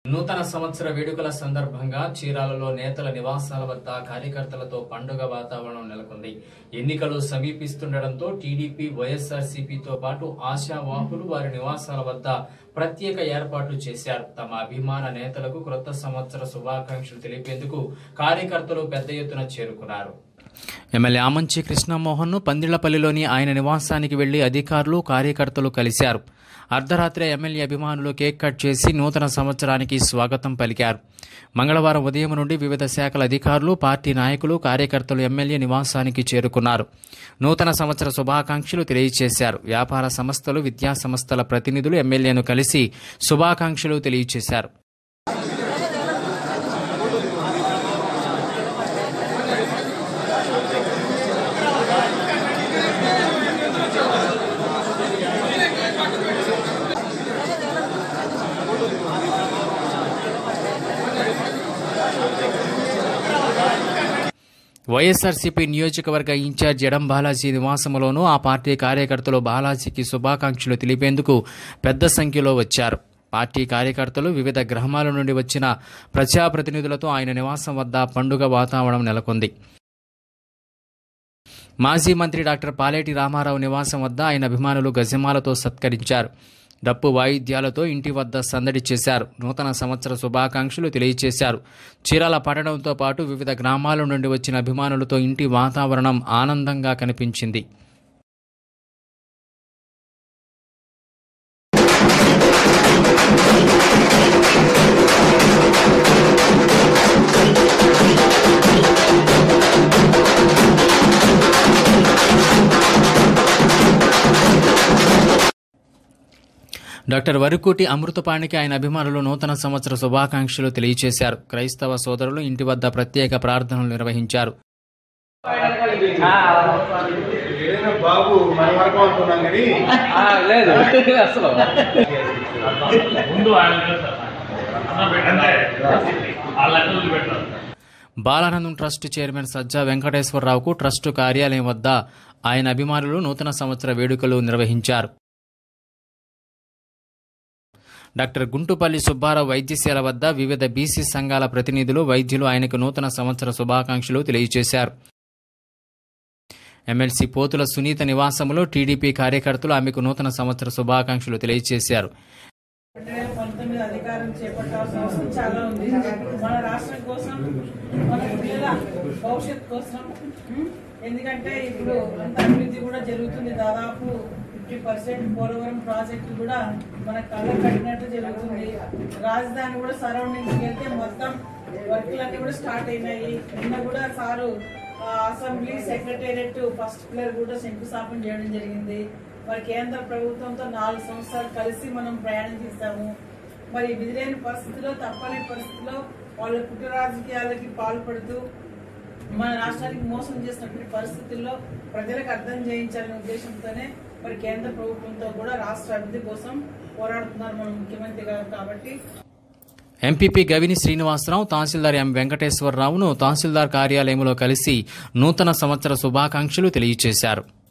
నూతన సంవత్సర వేడుకల సందర్భంగా చీరాలలో నేతల నివాసాల వద్ద కార్యకర్తలతో పండుగ వాతావరణం నెలకొంది ఎన్నికలు సమీపిస్తుండటంతో టీడీపీ వైఎస్ఆర్సీపీతో పాటు ఆశావాహులు వారి నివాసాల వద్ద ప్రత్యేక ఏర్పాట్లు చేశారు తమ అభిమాన నేతలకు క్రొత్త సంవత్సర శుభాకాంక్షలు తెలిపేందుకు కార్యకర్తలు పెద్ద ఎత్తున చేరుకున్నారు ఎమ్మెల్యే ఆమంచి కృష్ణమోహన్ను పందిళ్లపల్లిలోని ఆయన నివాసానికి వెళ్లి అధికారులు కార్యకర్తలు కలిశారు అర్ధరాత్రి ఎమ్మెల్యే అభిమానులు కేక్ కట్ చేసి నూతన సంవత్సరానికి స్వాగతం పలికారు మంగళవారం ఉదయం నుండి వివిధ శాఖల అధికారులు పార్టీ నాయకులు కార్యకర్తలు ఎమ్మెల్యే నివాసానికి చేరుకున్నారు నూతన సంవత్సర శుభాకాంక్షలు తెలియజేశారు వ్యాపార సంస్థలు విద్యా సంస్థల ప్రతినిధులు ఎమ్మెల్యేను కలిసి శుభాకాంక్షలు తెలియజేశారు వైఎస్ఆర్సీపీ నియోజకవర్గ ఇన్ఛార్జ్ ఎడం బాలాజీ నివాసంలోనూ ఆ పార్టీ కార్యకర్తలు బాలాజీకి శుభాకాంక్షలు తెలిపేందుకు పెద్ద సంఖ్యలో వచ్చారు పార్టీ కార్యకర్తలు వివిధ గ్రామాల నుండి వచ్చిన ప్రజాప్రతినిధులతో ఆయన నివాసం వద్ద పండుగ వాతావరణం నెలకొంది మాజీ మంత్రి డాక్టర్ పాలేటి రామారావు నివాసం వద్ద ఆయన అభిమానులు గజమాలతో సత్కరించారు డప్పు వాయిద్యాలతో ఇంటి వద్ద సందడి చేశారు నూతన సంవత్సర శుభాకాంక్షలు తెలియజేశారు చీరాల పట్టణంతో పాటు వివిధ గ్రామాల నుండి వచ్చిన అభిమానులతో ఇంటి వాతావరణం ఆనందంగా కనిపించింది డాక్టర్ వరుకూటి అమృతపాణికి ఆయన అభిమానులు నూతన సంవత్సర శుభాకాంక్షలు తెలియజేశారు క్రైస్తవ సోదరులు ఇంటి వద్ద ప్రత్యేక ప్రార్థనలు నిర్వహించారు ఏదైనా బాబు మన వరకు అనుకున్నాం కానీ లేదు అసలు ముందు ఆయన అన్న పెట్టండి వాళ్ళ అన్నలు పెట్టారు బాలానందం ట్రస్ట్ చైర్మన్ సజ్జా వెంకటేశ్వరరావుకు ట్రస్టు కార్యాలయం వద్ద ఆయన అభిమానులు నూతన సంవత్సర వేడుకలు నిర్వహించారు డాక్టర్ గుంటుపల్లి సుబ్బారావు వైద్యశాల వద్ద వివిధ బీసీ సంఘాల ప్రతినిధులు వైద్యులు ఆయనకు నూతన సంవత్సర శుభాకాంక్షలు తెలియజేశారు ఎమ్మెల్సీ పోతుల సునీత నివాసంలో టీడీపీ కార్యకర్తలు ఆమెకు నూతన సంవత్సర శుభాకాంక్షలు తెలియజేశారు రెండు వేల పంతొమ్మిది అధికారం చేపట్టాల్సిన అవసరం చాలా ఉంది మన రాష్ట్రం కోసం మన పిల్లల భవిష్యత్ కోసం ఉం? ఎందుకంటే ఇప్పుడు అంత అభివృద్ధి కూడా జరుగుతుంది దాదాపు ఫిఫ్టీ పర్సెంట్ పోలవరం ప్రాజెక్టు కూడా మన కళ్ళ కట్టినట్టు జరుగుతుంది రాజధాని కూడా సరౌండింగ్స్ వెళ్తే మొత్తం వర్క్లన్నీ కూడా స్టార్ట్ అయినాయి నిన్న కూడా సారు ఆ, అసెంబ్లీ సెక్రటేరియట్ ఫస్ట్ ఫ్లోర్ కూడా శంకుస్థాపన చేయడం జరిగింది మరి కేంద్ర ప్రభుత్వంతో నాలుగు సంవత్సరాలు కలిసి మనం ప్రయాణం చేస్తాము మరి విధిలేని పరిస్థితిలో తప్పని పరిస్థితిలో వాళ్ళ కుటుంబ రాజకీయాలకి పాల్పడుతూ మన రాష్ట్రానికి మోసం చేసినటువంటి పరిస్థితుల్లో ప్రజలకు అర్థం చేయించాలనే ఉద్దేశంతోనే మరి కేంద్ర ప్రభుత్వంతో కూడా రాష్ట్ర అభివృద్ధి కోసం పోరాడుతున్నారు మన ముఖ్యమంత్రి గారు కాబట్టి ఎంపీపీ గవిని శ్రీనివాసరావు తహసీల్దార్ ఎం వెంకటేశ్వరరావును తహసీల్దార్ కార్యాలయంలో కలిసి నూతన సంవత్సర శుభాకాంక్షలు తెలియజేశారు